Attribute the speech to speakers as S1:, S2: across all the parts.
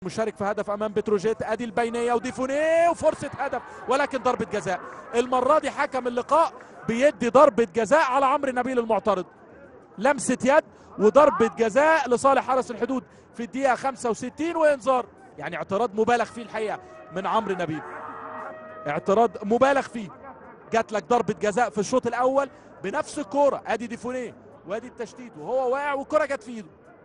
S1: مشارك في هدف امام بتروجيت ادي البينيه وديفونيه وفرصه هدف ولكن ضربه جزاء المره دي حكم اللقاء بيدي ضربه جزاء على عمرو نبيل المعترض لمسه يد وضربه جزاء لصالح حرس الحدود في الدقيقه 65 وانذار يعني اعتراض مبالغ فيه الحقيقه من عمرو نبيل اعتراض مبالغ فيه جات لك ضربه جزاء في الشوط الاول بنفس الكوره ادي ديفونيه وادي التشتيت وهو واقع والكره جت في ايده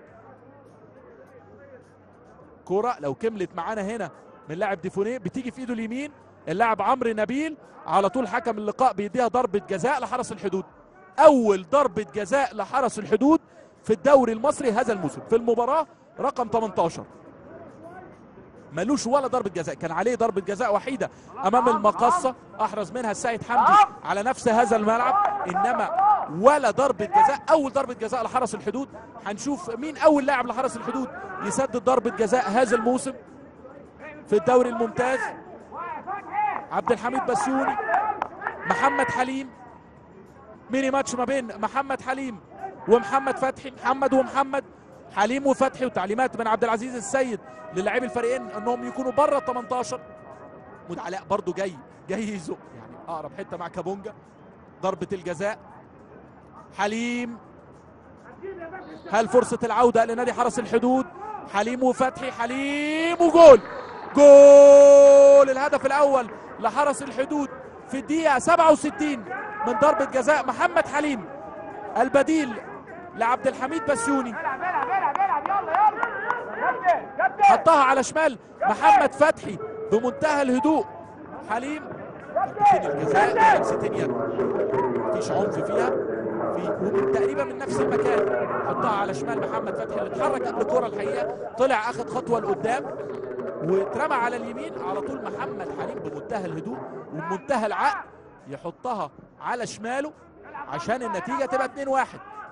S1: كرة لو كملت معانا هنا من لاعب ديفونيه بتيجي في ايده اليمين اللاعب عمرو نبيل على طول حكم اللقاء بيديها ضربة جزاء لحرس الحدود أول ضربة جزاء لحرس الحدود في الدوري المصري هذا الموسم في المباراة رقم 18 ملوش ولا ضربة جزاء كان عليه ضربة جزاء وحيدة أمام المقصة أحرز منها السيد حمدي على نفس هذا الملعب إنما ولا ضربة جزاء أول ضربة جزاء لحرس الحدود هنشوف مين أول لاعب لحرس الحدود يسدد ضربة جزاء هذا الموسم في الدوري الممتاز عبد الحميد بسيوني محمد حليم ميني ماتش ما بين محمد حليم ومحمد فتحي محمد ومحمد حليم وفتحي وتعليمات من عبد العزيز السيد للاعبي الفريقين انهم يكونوا بره ال 18 مد علاء برضو جاي جاي يزق يعني اقرب حته مع كابونجا ضربه الجزاء حليم هل فرصه العوده لنادي حرس الحدود حليم وفتحي حليم وجول جول الهدف الاول لحرس الحدود في الدقيقه 67 من ضربه جزاء محمد حليم البديل لعبد الحميد بسيوني حطها على شمال محمد فتحي بمنتهى الهدوء حليم ضربتين الجزاء لمستين يد مفيش عنف فيها في تقريبا من نفس المكان حطها على شمال محمد فتحي اللي اتحرك قبل الكوره الحقيقه طلع اخذ خطوه لقدام واترمى على اليمين على طول محمد حليم بمنتهى الهدوء وبمنتهى العقل يحطها على شماله عشان النتيجه تبقى 2-1